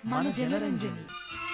మన Janaranjani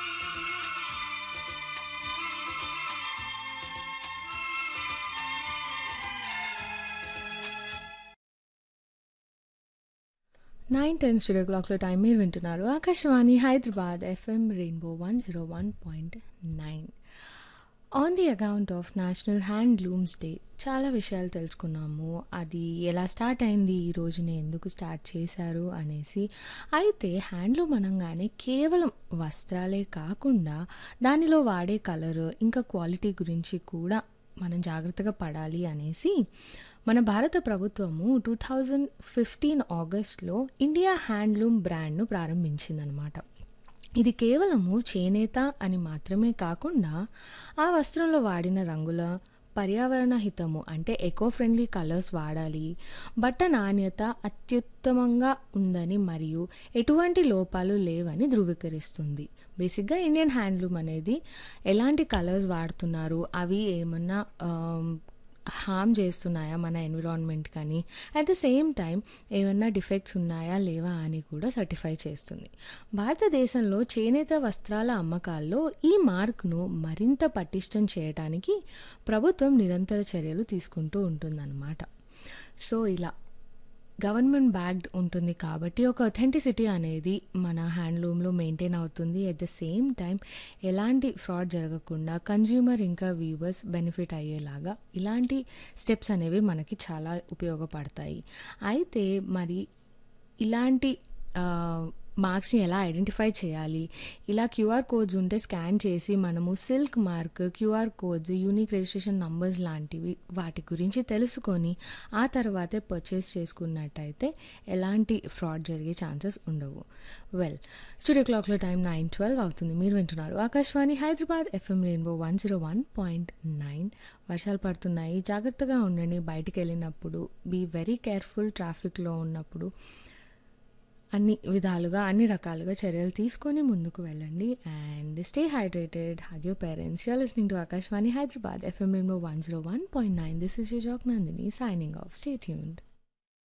nine ten studio క్లాక్లో time మీరు వింటున్నారు Akashvani Hyderabad FM rainbow one zero one point nine on the account of national handlooms day చాలా విషయాలు తెలుసుకున్నాము అది ఎలా స్టార్ట్ అయింది ఈ రోజున ఎందుకు స్టార్ట్ చేశారు అనేసి అయితే హ్యాండ్లూమ్ అనగానే కేవలం వస్త్రాలే కాకుండా దానిలో వాడే కలర్ ఇంకా క్వాలిటీ గురించి కూడా మనం జాగ్రత్తగా పడాలి అనేసి మన భారత ప్రభుత్వము టూ థౌజండ్ ఫిఫ్టీన్ ఆగస్ట్లో ఇండియా హ్యాండ్లూమ్ బ్రాండ్ను ప్రారంభించిందనమాట ఇది కేవలము చేనేత అని మాత్రమే కాకుండా ఆ వస్త్రంలో వాడిన రంగుల పర్యావరణ హితము అంటే ఎకో ఫ్రెండ్లీ కలర్స్ వాడాలి బట్ట నాణ్యత అత్యుత్తమంగా ఉందని మరియు ఎటువంటి లోపాలు లేవని ధృవీకరిస్తుంది బేసిక్గా ఇండియన్ హ్యాండ్లూమ్ అనేది ఎలాంటి కలర్స్ వాడుతున్నారు అవి ఏమన్నా హామ్ చేస్తున్నాయా మన ఎన్విరాన్మెంట్ కానీ అట్ ద సేమ్ టైం ఏమన్నా డిఫెక్ట్స్ ఉన్నాయా లేవా అని కూడా సర్టిఫై చేస్తుంది భారతదేశంలో చేనేత వస్త్రాల అమ్మకాల్లో ఈ మార్క్ను మరింత పటిష్టం చేయడానికి ప్రభుత్వం నిరంతర చర్యలు తీసుకుంటూ ఉంటుందన్నమాట సో ఇలా గవర్నమెంట్ బ్యాగ్డ్ ఉంటుంది కాబట్టి ఒక అథెంటిసిటీ అనేది మన హ్యాండ్లూమ్లో మెయింటైన్ అవుతుంది అట్ ద సేమ్ టైం ఎలాంటి ఫ్రాడ్ జరగకుండా కన్జ్యూమర్ ఇంకా వ్యూవర్స్ బెనిఫిట్ అయ్యేలాగా ఇలాంటి స్టెప్స్ అనేవి మనకి చాలా ఉపయోగపడతాయి అయితే మరి ఇలాంటి మార్క్స్ని ఎలా ఐడెంటిఫై చేయాలి ఇలా క్యూఆర్ కోడ్స్ ఉంటే స్కాన్ చేసి మనము silk mark QR codes unique registration numbers లాంటివి వాటి గురించి తెలుసుకొని ఆ తర్వాతే పర్చేస్ చేసుకున్నట్టయితే ఎలాంటి ఫ్రాడ్ జరిగే ఛాన్సెస్ ఉండవు వెల్ స్టూడియో క్లాక్లో టైం నైన్ ట్వెల్వ్ అవుతుంది మీరు వింటున్నారు Akashvani Hyderabad FM rainbow one zero one point nine వర్షాలు పడుతున్నాయి జాగ్రత్తగా ఉండండి బయటికి వెళ్ళినప్పుడు బీ వెరీ కేర్ఫుల్ ట్రాఫిక్లో ఉన్నప్పుడు అన్ని విధాలుగా అన్ని రకాలుగా చర్యలు తీసుకొని ముందుకు వెళ్ళండి and stay hydrated have your parents you're listening to Akashvani Hyderabad FM rainbow one zero one point nine this is you Jack Nandini signing off stay tuned